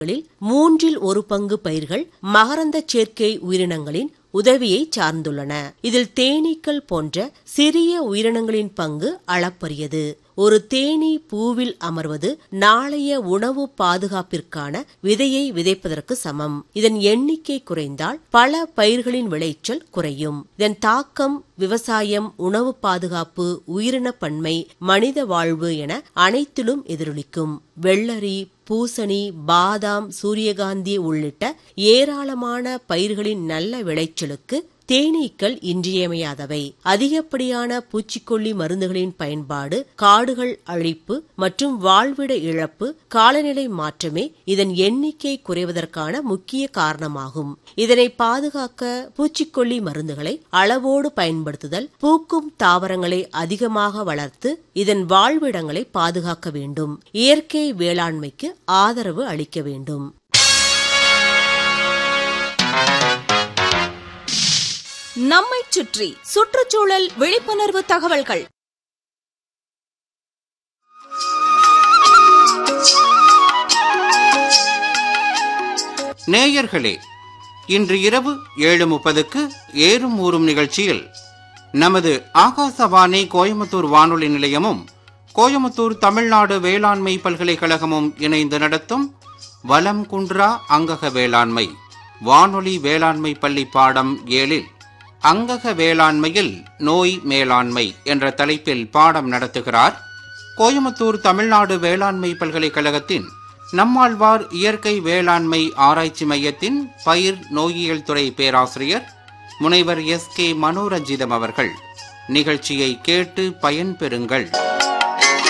களில் மூன்றில் ஒரு பங்கு பயிர்கள் மகரந்த சேர்க்கை உயிரினங்களின் உதவியை சார்ந்துள்ளன இதில் தேனீக்கள் போன்ற சிறிய உயிரினங்களின் பங்கு அளப்பரியது ஒரு தேனீ பூவில் அமர்வது நாளைய உணவு பாதுகாப்பிற்கான விதையை விதைப்பதற்கு சமம் இதன் எண்ணிக்கை குறைந்தால் பல பயிர்களின் விளைச்சல் குறையும் இதன் தாக்கம் விவசாயம் உணவு பாதுகாப்பு உயிரின பன்மை மனித வாழ்வு என அனைத்திலும் எதிரொலிக்கும் வெள்ளரி பூசணி பாதாம் சூரியகாந்தி உள்ளிட்ட ஏராளமான பயிர்களின் நல்ல விளைச்சலுக்கு தேனீக்கள் இன்றியமையாதவை அதிகப்படியான பூச்சிக்கொல்லி மருந்துகளின் பயன்பாடு காடுகள் அழிப்பு மற்றும் வாழ்விட இழப்பு காலநிலை மாற்றமே இதன் எண்ணிக்கை குறைவதற்கான முக்கிய காரணமாகும் இதனை பாதுகாக்க பூச்சிக்கொல்லி மருந்துகளை அளவோடு பயன்படுத்துதல் பூக்கும் தாவரங்களை அதிகமாக வளர்த்து இதன் வாழ்விடங்களை பாதுகாக்க வேண்டும் இயற்கை வேளாண்மைக்கு ஆதரவு அளிக்க வேண்டும் நம்மைச் சுற்றி சுற்றுச்சூழல் விழிப்புணர்வு தகவல்கள் நேயர்களே இன்று இரவு ஏழு முப்பதுக்கு ஏறும் ஊறும் நிகழ்ச்சியில் நமது ஆகாசவாணி கோயம்புத்தூர் வானொலி நிலையமும் கோயம்புத்தூர் தமிழ்நாடு வேளாண்மை பல்கலைக்கழகமும் இணைந்து நடத்தும் வலம் குன்றா அங்கக வேளாண்மை வானொலி வேளாண்மை பள்ளி பாடம் ஏழில் அங்கக வேளாண்மையில் நோய் மேலாண்மை என்ற தலைப்பில் பாடம் நடத்துகிறார் கோயம்புத்தூர் தமிழ்நாடு வேளாண்மை பல்கலைக்கழகத்தின் நம்மாழ்வார் இயற்கை வேளாண்மை ஆராய்ச்சி மையத்தின் பயிர் நோயியல் துறை பேராசிரியர் முனைவர் எஸ் கே மனோரஞ்சிதம் அவர்கள் நிகழ்ச்சியை கேட்டு பயன்பெறுங்கள்